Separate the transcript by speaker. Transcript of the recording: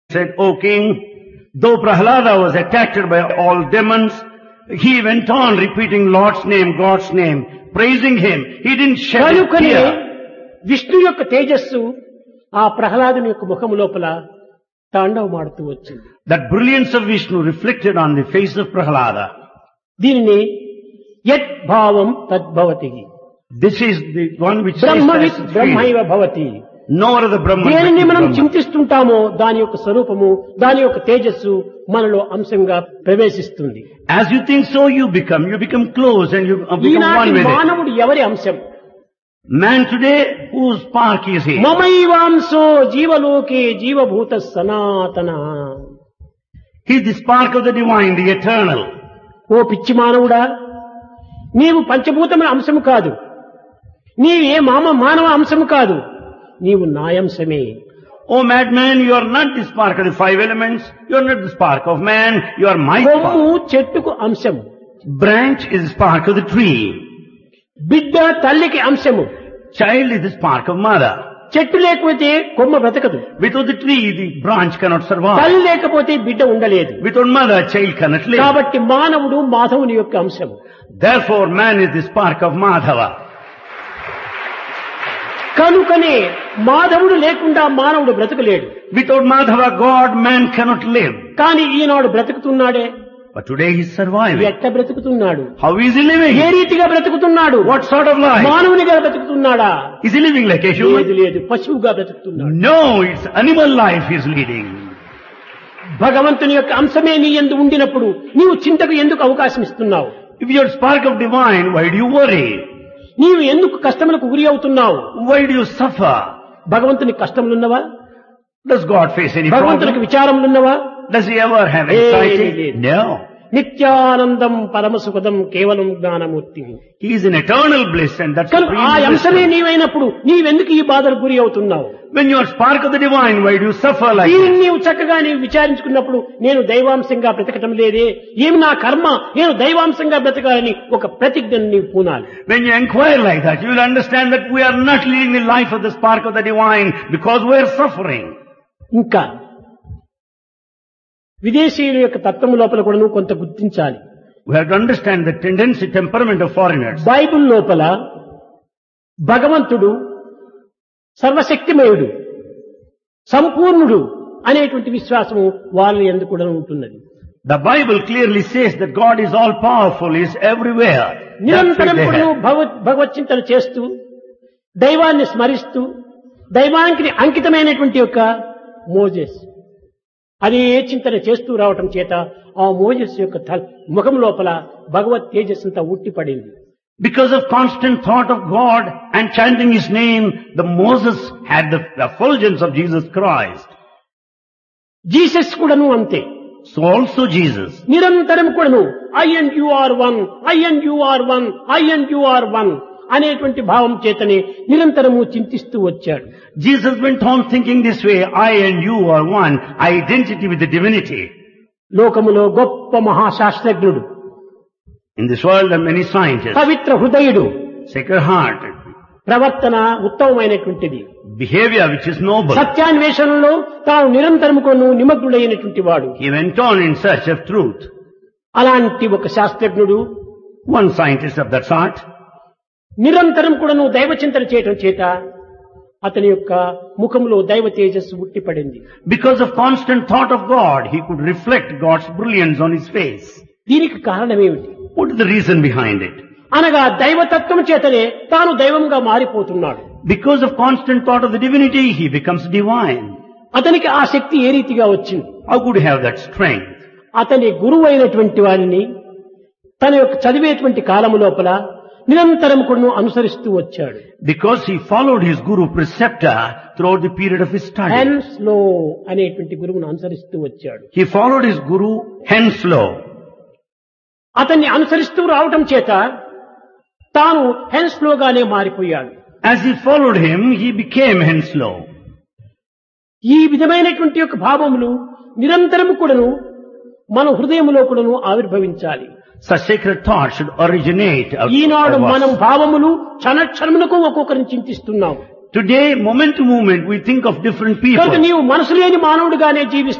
Speaker 1: said, O king, though Prahlada was attacked by all demons, he went on repeating Lord's name, God's name, praising him. He didn't shed a
Speaker 2: కనుకనే
Speaker 1: tear.
Speaker 2: Vishnu యొక్క తేజస్సు ఆ ప్రహ్లాదుని యొక్క ముఖము లోపల తాండవమాడుతూ వచ్చింది
Speaker 1: That brilliance of Vishnu reflected on the face of Prahlada.
Speaker 2: దీనిని యత్ భావం తద్భవతి
Speaker 1: This is the one which says
Speaker 2: బ్రహ్మవిత్
Speaker 1: that
Speaker 2: బ్రహ్మైవ భవతి
Speaker 1: no other Brahman.
Speaker 2: దేనిని
Speaker 1: but
Speaker 2: మనం
Speaker 1: Brahma.
Speaker 2: చింతిస్తుంటామో దాని యొక్క స్వరూపము దాని యొక్క తేజస్సు మనలో అంశంగా ప్రవేశిస్తుంది
Speaker 1: As you think so, you become. You become close and you uh, become
Speaker 2: ఈనాటి
Speaker 1: one with it.
Speaker 2: మానవుడు ఎవరి అంశం
Speaker 1: Man today, whose spark is he?
Speaker 2: మమైవాంశో జీవలోకే జీవభూత సనాతన
Speaker 1: He is the spark of the divine, the eternal.
Speaker 2: ఓ పిచ్చి మానవుడా నీవు పంచభూతముల అంశము కాదు నీవే మామ మానవ అంశము కాదు నీవు నాయంశమే
Speaker 1: Oh madman, you are not the spark of the five elements. You are not the spark of man. You are my
Speaker 2: Kommu
Speaker 1: spark.
Speaker 2: చెట్టుకు అంశం
Speaker 1: Branch is the spark of the tree.
Speaker 2: బిడ్డ తల్లికి అంశము
Speaker 1: Child is the spark of mother.
Speaker 2: చెట్టు లేకపోతే కొమ్మ బ్రతకదు
Speaker 1: Without the tree, the branch cannot survive.
Speaker 2: తల్లి లేకపోతే బిడ్డ ఉండలేదు
Speaker 1: Without mother, child cannot live.
Speaker 2: కాబట్టి మానవుడు మాధవుని యొక్క అంశం
Speaker 1: Therefore, man is the spark of Madhava.
Speaker 2: కనుకనే మాధవుడు లేకుండా మానవుడు బ్రతకలేడు
Speaker 1: Without Madhava, God, man cannot live.
Speaker 2: కానీ ఈనాడు బ్రతుకుతున్నాడే
Speaker 1: But today he is surviving.
Speaker 2: ఎట్ట బ్రతుకుతున్నాడు
Speaker 1: How is he living?
Speaker 2: ఏ రీతిగా బ్రతుకుతున్నాడు
Speaker 1: What sort of life?
Speaker 2: మానవునిగా బ్రతుకుతున్నాడా
Speaker 1: Is he living like a
Speaker 2: లేదు
Speaker 1: human?
Speaker 2: లేదు పశువుగా బ్రతుకుతున్నాడు
Speaker 1: No, it's animal life he is leading.
Speaker 2: భగవంతుని యొక్క అంశమే నీ ఎందు ఉండినప్పుడు నీవు చింతకు ఎందుకు అవకాశం ఇస్తున్నావు
Speaker 1: If you're spark of divine, why do you worry?
Speaker 2: నీవు ఎందుకు కష్టములకు గురి అవుతున్నావు
Speaker 1: Why do you suffer?
Speaker 2: భగవంతుని కష్టములున్నవా
Speaker 1: Does God face any
Speaker 2: భగవంతునికి
Speaker 1: problem?
Speaker 2: విచారములున్నవా
Speaker 1: Does he ever have
Speaker 2: Hey,
Speaker 1: anxiety?
Speaker 2: hey, hey.
Speaker 1: No.
Speaker 2: నిత్యానందం పరమసుఖదం కేవలం Gnanamurthy
Speaker 1: He is in eternal bliss and that's
Speaker 2: కనుక ఆ
Speaker 1: supreme
Speaker 2: అంశమే
Speaker 1: wisdom.
Speaker 2: నీవైనప్పుడు నీవెందుకు ఈ బాధలకు గురి అవుతున్నావు
Speaker 1: When you are spark of the divine, why do you suffer like
Speaker 2: దీన్ని
Speaker 1: this?
Speaker 2: నీవు చక్కగా నీవు విచారించుకున్నప్పుడు నేను దైవాంశంగా బ్రతకటం లేదే ఏమి నా కర్మ నేను దైవాంశంగా బ్రతకాలని ఒక ప్రతిజ్ఞను నీవు పూనాలి
Speaker 1: When you inquire like that, you will understand that we are not leading the life of the spark of the divine because we are suffering.
Speaker 2: ఇంకా విదేశీయుల యొక్క తత్వము లోపల కూడా నువ్వు కొంత గుర్తించాలి
Speaker 1: We have to understand the tendency, temperament of foreigners.
Speaker 2: Bible లోపల భగవంతుడు సర్వశక్తిమయుడు సంపూర్ణుడు అనేటువంటి విశ్వాసము వాళ్ళ ఎందుకు కూడా ఉంటున్నది
Speaker 1: The Bible clearly says that God is all powerful, He is everywhere. That's
Speaker 2: నిరంతరం
Speaker 1: what they
Speaker 2: కూడా
Speaker 1: have.
Speaker 2: నువ్వు భగవత్ భగవచ్చింతన చేస్తూ దైవాన్ని స్మరిస్తూ దైవానికి అంకితమైనటువంటి యొక్క మోజెస్ అదే చింతన చేస్తూ రావటం చేత ఆ మోజెస్ యొక్క థల్- ముఖం లోపల భగవత్ తేజస్సంతా ఉట్టిపడింది
Speaker 1: Because of constant thought of God and chanting His name, the Moses had the effulgence of Jesus Christ.
Speaker 2: Jesus కూడాను అంతే
Speaker 1: So also Jesus.
Speaker 2: నిరంతరం కూడాను I and you are one I and you are one I and you are one అనేటువంటి భావం చేతనే నిరంతరము చింతిస్తూ వచ్చాడు
Speaker 1: Jesus went on thinking this way, I and you are one, identity with the divinity.
Speaker 2: లోకములో గొప్ప మహాశాస్త్రజ్ఞుడు
Speaker 1: In this world there are many scientists,
Speaker 2: Pavitra హృదయుడు
Speaker 1: sacred hearted,
Speaker 2: ప్రవర్తన ఉత్తమమైనటువంటిది
Speaker 1: behavior which is noble.
Speaker 2: సత్యాన్వేషణలో తాను నిరంతరము కొను నిమగ్నుడైనటువంటి వాడు
Speaker 1: He went on in search of truth.
Speaker 2: అలాంటి ఒక శాస్త్రజ్ఞుడు
Speaker 1: One scientist of that sort,
Speaker 2: నిరంతరం కూడాను దైవ చింతన చేయటం చేత అతని యొక్క ముఖంలో దైవ తేజస్సు ఉట్టిపడింది
Speaker 1: because of constant thought of God, he could reflect God's brilliance on his face.
Speaker 2: దీనికి కారణమేమిటి
Speaker 1: What is the reason behind it?
Speaker 2: అనగా దైవతత్వం చేతనే తాను దైవంగా మారిపోతున్నాడు
Speaker 1: Because of constant thought of the divinity, he becomes divine.
Speaker 2: అతనికి ఆ శక్తి ఏ రీతిగా వచ్చింది
Speaker 1: How could he have that strength?
Speaker 2: అతని గురువు అయినటువంటి వారిని తన యొక్క చదివేటువంటి కాలము లోపల నిరంతరం కూడా అనుసరిస్తూ వచ్చాడు
Speaker 1: Because he followed his guru preceptor throughout the period of his study.
Speaker 2: హెన్స్లో అనేటువంటి గురువును అనుసరిస్తూ వచ్చాడు
Speaker 1: He followed his guru Henslow.
Speaker 2: అతన్ని అనుసరిస్తూ రావటం చేత తాను హెన్స్లోగానే మారిపోయాడు
Speaker 1: As he followed him, he became Henslow.
Speaker 2: ఈ విధమైనటువంటి యొక్క భావములు నిరంతరము కూడాను మన హృదయములో కూడాను ఆవిర్భవించాలి
Speaker 1: Such sacred thought should originate out
Speaker 2: Eenadu
Speaker 1: of us.
Speaker 2: మనం భావములు క్షణక్షణమునకు ఒక్కొక్కరిని చింతిస్తున్నాం
Speaker 1: Today, moment to moment, we think of different
Speaker 2: కనుక
Speaker 1: people.
Speaker 2: నీవు మనసు లేని మానవుడిగానే జీవిస్తున్నావు